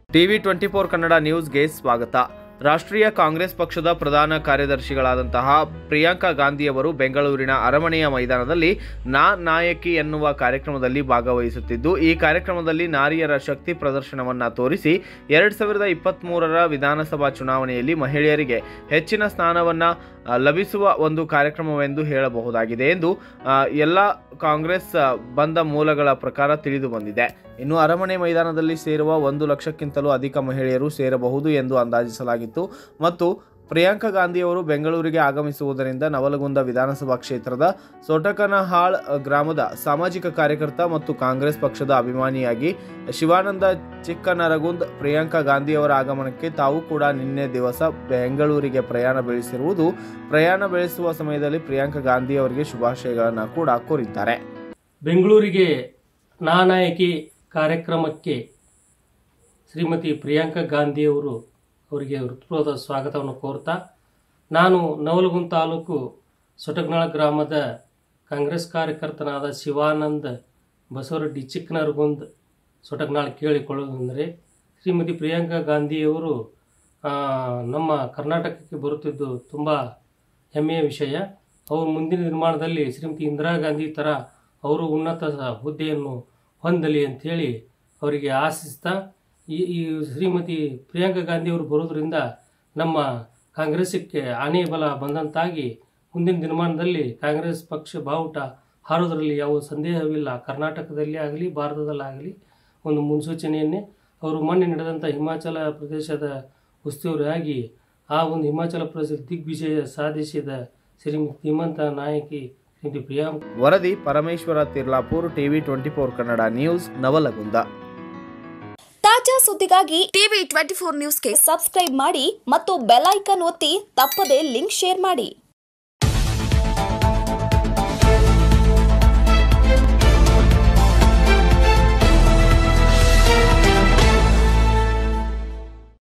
TV twenty four Kannada ನ್ಯೂಸ್ಗೆ ಸ್ವಾಗತ ರಾಷ್ಟ್ರೀಯ ಕಾಂಗ್ರೆಸ್ ಪಕ್ಷದ ಪ್ರಧಾನ ಕಾರ್ಯದರ್ಶಿಗಳಾದಂತಹ ಪ್ರಿಯಾಂಕಾ ಗಾಂಧಿಯವರು ಬೆಂಗಳೂರಿನ ಅರಮನೆಯ ಮೈದಾನದಲ್ಲಿ ನಾ ನಾಯಕಿ ಎನ್ನುವ ಕಾರ್ಯಕ್ರಮದಲ್ಲಿ ಭಾಗವಹಿಸುತ್ತಿದ್ದು ಈ ಕಾರ್ಯಕ್ರಮದಲ್ಲಿ ನಾರಿಯರ ಶಕ್ತಿ ಪ್ರದರ್ಶನವನ್ನ ತೋರಿಸಿ ಎರಡ್ ಸಾವಿರದ ಇಪ್ಪತ್ತ್ ಮೂರರ ವಿಧಾನಸಭಾ ಚುನಾವಣೆಯಲ್ಲಿ ಮಹಿಳೆಯರಿಗೆ ಹೆಚ್ಚಿನ ಸ್ಥಾನವನ್ನ ಆ, ಲಭಿಸುವ ಒಂದು ಕಾರ್ಯಕ್ರಮವೆಂದು ಹೇಳಬಹುದಾಗಿದೆ ಎಂದು ಆ, ಎಲ್ಲ ಕಾಂಗ್ರೆಸ್ ಆ, ಬಂದ ಮೂಲಗಳ ಪ್ರಕಾರ ತಿಳಿದು ಬಂದಿದೆ ಇನ್ನು ಅರಮನೆ ಮೈದಾನದಲ್ಲಿ ಸೇರುವ ಒಂದು ಲಕ್ಷಕ್ಕಿಂತಲೂ ಅಧಿಕ ಮಹಿಳೆಯರು ಸೇರಬಹುದು ಎಂದು ಅಂದಾಜಿಸಲಾಗಿತ್ತು ಮತ್ತು ಪ್ರಿಯಾಂಕಾ ಗಾಂಧಿಯವರು ಬೆಂಗಳೂರಿಗೆ ಆಗಮಿಸುವುದರಿಂದ ನವಲಗುಂದ ವಿಧಾನಸಭಾ ಕ್ಷೇತ್ರದ ಸೊಟಕನಹಾಳ್ ಗ್ರಾಮದ ಸಾಮಾಜಿಕ ಕಾರ್ಯಕರ್ತ ಮತ್ತು ಕಾಂಗ್ರೆಸ್ ಪಕ್ಷದ ಅಭಿಮಾನಿಯಾಗಿ ಶಿವಾನಂದ ಚಿಕ್ಕನರಗುಂದ್ ಪ್ರಿಯಾಂಕಾ ಗಾಂಧಿಯವರ ಆಗಮನಕ್ಕೆ ತಾವು ಕೂಡ ನಿನ್ನೆ ದಿವಸ ಬೆಂಗಳೂರಿಗೆ ಪ್ರಯಾಣ ಬೆಳೆಸಿರುವುದು ಪ್ರಯಾಣ ಬೆಳೆಸುವ ಸಮಯದಲ್ಲಿ ಪ್ರಿಯಾಂಕಾ ಗಾಂಧಿಯವರಿಗೆ ಶುಭಾಶಯಗಳನ್ನು ಕೂಡ ಕೋರಿದ್ದಾರೆ ಬೆಂಗಳೂರಿಗೆ ನಾನಾಯಕಿ ಕಾರ್ಯಕ್ರಮಕ್ಕೆ ಶ್ರೀಮತಿ ಪ್ರಿಯಾಂಕಾ ಗಾಂಧಿಯವರು ಅವರಿಗೆ ಹೃತ್ಪೂರ್ವಕ ಸ್ವಾಗತವನ್ನು ಕೋರ್ತಾ ನಾನು ನವಲಗುಂದ ತಾಲೂಕು ಸೊಟಗ್ನಾಳ ಗ್ರಾಮದ ಕಾಂಗ್ರೆಸ್ ಕಾರ್ಯಕರ್ತನಾದ ಶಿವಾನಂದ್ ಬಸವರೆಡ್ಡಿ ಚಿಕ್ಕನರಗುಂದ್ ಸೊಟಗ್ನಾಳ್ ಕೇಳಿಕೊಳ್ಳುವುದೆಂದರೆ ಶ್ರೀಮತಿ ಪ್ರಿಯಾಂಕಾ ಗಾಂಧಿಯವರು ಆ, ನಮ್ಮ ಕರ್ನಾಟಕಕ್ಕೆ ಬರುತ್ತಿದ್ದು ತುಂಬ ಹೆಮ್ಮೆಯ ವಿಷಯ ಅವರು ಮುಂದಿನ ನಿರ್ಮಾಣದಲ್ಲಿ ಶ್ರೀಮತಿ ಇಂದಿರಾ ಗಾಂಧಿ ಥರ ಅವರು ಉನ್ನತ ಹುದ್ದೆಯನ್ನು ಹೊಂದಲಿ ಅಂಥೇಳಿ ಅವರಿಗೆ ಆಶಿಸ್ತಾ ಈ ಈ ಶ್ರೀಮತಿ ಪ್ರಿಯಾಂಕಾ ಗಾಂಧಿಯವರು ಬರೋದ್ರಿಂದ ನಮ್ಮ ಕಾಂಗ್ರೆಸ್ಸಿಗೆ ಆನೆ ಬಲ ಬಂದಂತಾಗಿ ಮುಂದಿನ ದಿನಮಾನದಲ್ಲಿ ಕಾಂಗ್ರೆಸ್ ಪಕ್ಷ ಬಾವುಟ ಹಾರೋದ್ರಲ್ಲಿ ಯಾವ ಸಂದೇಹವಿಲ್ಲ ಕರ್ನಾಟಕದಲ್ಲಿ ಆಗಲಿ ಭಾರತದಲ್ಲಾಗಲಿ ಒಂದು ಮುನ್ಸೂಚನೆಯನ್ನೇ ಅವರು ಮೊನ್ನೆ ನಡೆದಂಥ ಹಿಮಾಚಲ ಪ್ರದೇಶದ ಉಸ್ತುವಾರಿಯಾಗಿ ಆ ಒಂದು ಹಿಮಾಚಲ ಪ್ರದೇಶ ದಿಗ್ವಿಜಯ ಸಾಧಿಸಿದ ಶ್ರೀಮತಿ ಧೀಮಂತ ನಾಯಕಿ ಶ್ರೀಮತಿ ಪ್ರಿಯಾಂಕ ವರದಿ Parameshwara Tirlapur TV twenty four Kannada news Navalagunda ತಾಜಾ ಸುದ್ದಿಗಾಗಿ ಟಿವಿ ಟ್ವೆಂಟಿ ಫೋರ್ ನ್ಯೂಸ್ಗೆ ಸಬ್ಸ್ಕ್ರೈಬ್ ಮಾಡಿ ಮತ್ತು ಬೆಲ್ ಐಕಾನ್ ಒತ್ತಿ ತಪ್ಪದೇ ಲಿಂಕ್ ಶೇರ್ ಮಾಡಿ